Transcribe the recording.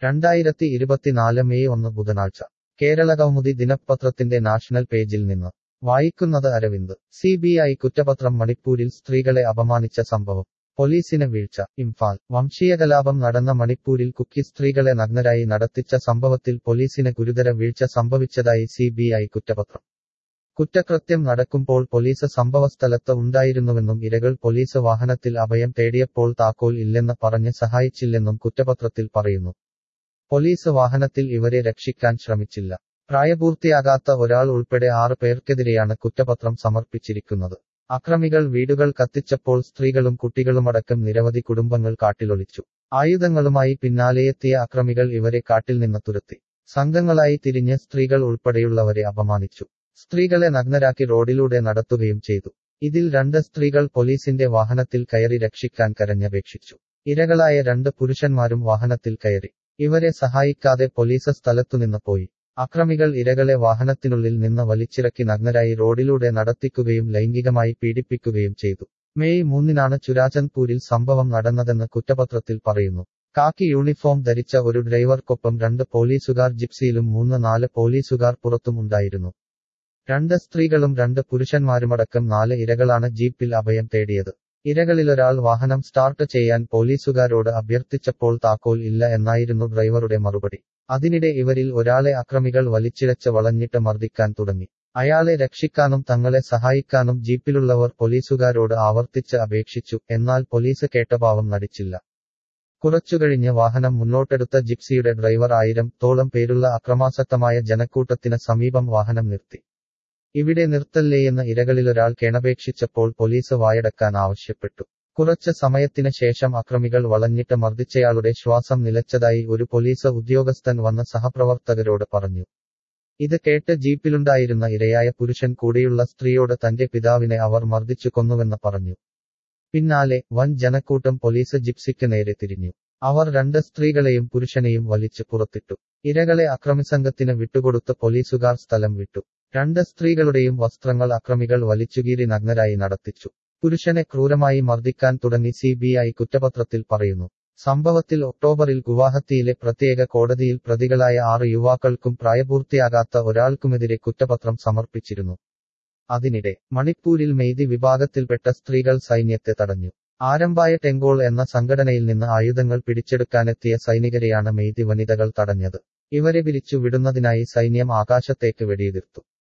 രണ്ടായിരത്തി ഇരുപത്തിനാല് മെയ് ഒന്ന് ബുധനാഴ്ച കേരളകൗമുദി ദിനപത്രത്തിന്റെ നാഷണൽ പേജിൽ നിന്ന് വായിക്കുന്നത് അരവിന്ദ് സി ബി ഐ കുറ്റപത്രം മണിപ്പൂരിൽ സ്ത്രീകളെ അപമാനിച്ച സംഭവം പോലീസിന് വീഴ്ച ഇംഫാൽ വംശീയകലാപം നടന്ന മണിപ്പൂരിൽ കുക്കി സ്ത്രീകളെ നഗ്നരായി നടത്തിച്ച സംഭവത്തിൽ പോലീസിന് ഗുരുതര വീഴ്ച സംഭവിച്ചതായി സി ബി ഐ കുറ്റപത്രം കുറ്റകൃത്യം നടക്കുമ്പോൾ പോലീസ് സംഭവസ്ഥലത്ത് ഉണ്ടായിരുന്നുവെന്നും ഇരകൾ പോലീസ് വാഹനത്തിൽ അഭയം തേടിയപ്പോൾ താക്കോൽ ഇല്ലെന്ന് പറഞ്ഞ് സഹായിച്ചില്ലെന്നും കുറ്റപത്രത്തിൽ പറയുന്നു പോലീസ് വാഹനത്തിൽ ഇവരെ രക്ഷിക്കാൻ ശ്രമിച്ചില്ല പ്രായപൂർത്തിയാകാത്ത ഒരാൾ ഉൾപ്പെടെ ആറ് പേർക്കെതിരെയാണ് കുറ്റപത്രം സമർപ്പിച്ചിരിക്കുന്നത് അക്രമികൾ വീടുകൾ കത്തിച്ചപ്പോൾ സ്ത്രീകളും കുട്ടികളുമടക്കം നിരവധി കുടുംബങ്ങൾ കാട്ടിലൊളിച്ചു ആയുധങ്ങളുമായി പിന്നാലെയെത്തിയ അക്രമികൾ ഇവരെ കാട്ടിൽ നിന്ന് തുരത്തി സംഘങ്ങളായി തിരിഞ്ഞ് സ്ത്രീകൾ ഉൾപ്പെടെയുള്ളവരെ അപമാനിച്ചു സ്ത്രീകളെ നഗ്നരാക്കി റോഡിലൂടെ നടത്തുകയും ചെയ്തു ഇതിൽ രണ്ട് സ്ത്രീകൾ പോലീസിന്റെ വാഹനത്തിൽ കയറി രക്ഷിക്കാൻ കരഞ്ഞപേക്ഷിച്ചു ഇരകളായ രണ്ട് പുരുഷന്മാരും വാഹനത്തിൽ കയറി ഇവരെ സഹായിക്കാതെ പോലീസ് സ്ഥലത്തുനിന്ന് പോയി അക്രമികൾ ഇരകളെ വാഹനത്തിനുള്ളിൽ നിന്ന് വലിച്ചിറക്കി നഗ്നരായി റോഡിലൂടെ നടത്തിക്കുകയും ലൈംഗികമായി പീഡിപ്പിക്കുകയും ചെയ്തു മെയ് മൂന്നിനാണ് ചുരാചന്ദ്പൂരിൽ സംഭവം നടന്നതെന്ന് കുറ്റപത്രത്തിൽ പറയുന്നു കാക്കി യൂണിഫോം ധരിച്ച ഒരു ഡ്രൈവർക്കൊപ്പം രണ്ട് പോലീസുകാർ ജിപ്സിയിലും മൂന്ന് നാല് പോലീസുകാർ പുറത്തും ഉണ്ടായിരുന്നു രണ്ട് സ്ത്രീകളും രണ്ട് പുരുഷന്മാരുമടക്കം നാല് ഇരകളാണ് ജീപ്പിൽ അഭയം തേടിയത് ഇരകളിലൊരാൾ വാഹനം സ്റ്റാർട്ട് ചെയ്യാൻ പോലീസുകാരോട് അഭ്യർത്ഥിച്ചപ്പോൾ താക്കോൽ ഇല്ല എന്നായിരുന്നു ഡ്രൈവറുടെ മറുപടി അതിനിടെ ഇവരിൽ ഒരാളെ അക്രമികൾ വലിച്ചിഴച്ച് വളഞ്ഞിട്ട് മർദ്ദിക്കാൻ തുടങ്ങി അയാളെ രക്ഷിക്കാനും തങ്ങളെ സഹായിക്കാനും ജീപ്പിലുള്ളവർ പോലീസുകാരോട് ആവർത്തിച്ച് അപേക്ഷിച്ചു എന്നാൽ പോലീസ് കേട്ടഭാവം നടിച്ചില്ല കുറച്ചുകഴിഞ്ഞ് വാഹനം മുന്നോട്ടെടുത്ത ജിപ്സിയുടെ ഡ്രൈവർ ആയിരം തോളം പേരുള്ള അക്രമാസക്തമായ ജനക്കൂട്ടത്തിന് സമീപം വാഹനം നിർത്തി ഇവിടെ നിർത്തല്ലേയെന്ന് ഇരകളിലൊരാൾ കേണപേക്ഷിച്ചപ്പോൾ പോലീസ് വായടക്കാൻ ആവശ്യപ്പെട്ടു കുറച്ച് സമയത്തിന് ശേഷം അക്രമികൾ വളഞ്ഞിട്ട് മർദ്ദിച്ചയാളുടെ ശ്വാസം നിലച്ചതായി ഒരു പോലീസ് ഉദ്യോഗസ്ഥൻ വന്ന് സഹപ്രവർത്തകരോട് പറഞ്ഞു ഇത് കേട്ട് ജീപ്പിലുണ്ടായിരുന്ന ഇരയായ പുരുഷൻ കൂടെയുള്ള സ്ത്രീയോട് തന്റെ പിതാവിനെ അവർ മർദ്ദിച്ചു കൊന്നുവെന്ന് പറഞ്ഞു പിന്നാലെ വൻ ജനക്കൂട്ടം പോലീസ് ജിപ്സിക്ക് നേരെ തിരിഞ്ഞു അവർ രണ്ട് സ്ത്രീകളെയും പുരുഷനെയും വലിച്ചു പുറത്തിട്ടു ഇരകളെ അക്രമിസംഘത്തിന് വിട്ടുകൊടുത്ത് പോലീസുകാർ സ്ഥലം വിട്ടു രണ്ട് സ്ത്രീകളുടെയും വസ്ത്രങ്ങൾ അക്രമികൾ വലിച്ചുകീറി നഗ്നരായി നടത്തിച്ചു പുരുഷനെ ക്രൂരമായി മർദ്ദിക്കാൻ തുടങ്ങി സി ബി ഐ കുറ്റപത്രത്തിൽ പറയുന്നു സംഭവത്തിൽ ഒക്ടോബറിൽ ഗുവാഹത്തിയിലെ പ്രത്യേക കോടതിയിൽ പ്രതികളായ ആറ് യുവാക്കൾക്കും പ്രായപൂർത്തിയാകാത്ത ഒരാൾക്കുമെതിരെ കുറ്റപത്രം സമർപ്പിച്ചിരുന്നു അതിനിടെ മണിപ്പൂരിൽ മെയ്തി വിഭാഗത്തിൽപ്പെട്ട സ്ത്രീകൾ സൈന്യത്തെ തടഞ്ഞു ആരംഭായ ടെങ്കോൾ എന്ന സംഘടനയിൽ നിന്ന് ആയുധങ്ങൾ പിടിച്ചെടുക്കാനെത്തിയ സൈനികരെയാണ് മെയ്തി വനിതകൾ തടഞ്ഞത് ഇവരെ പിരിച്ചു വിടുന്നതിനായി സൈന്യം ആകാശത്തേക്ക് വെടിയുതിർത്തു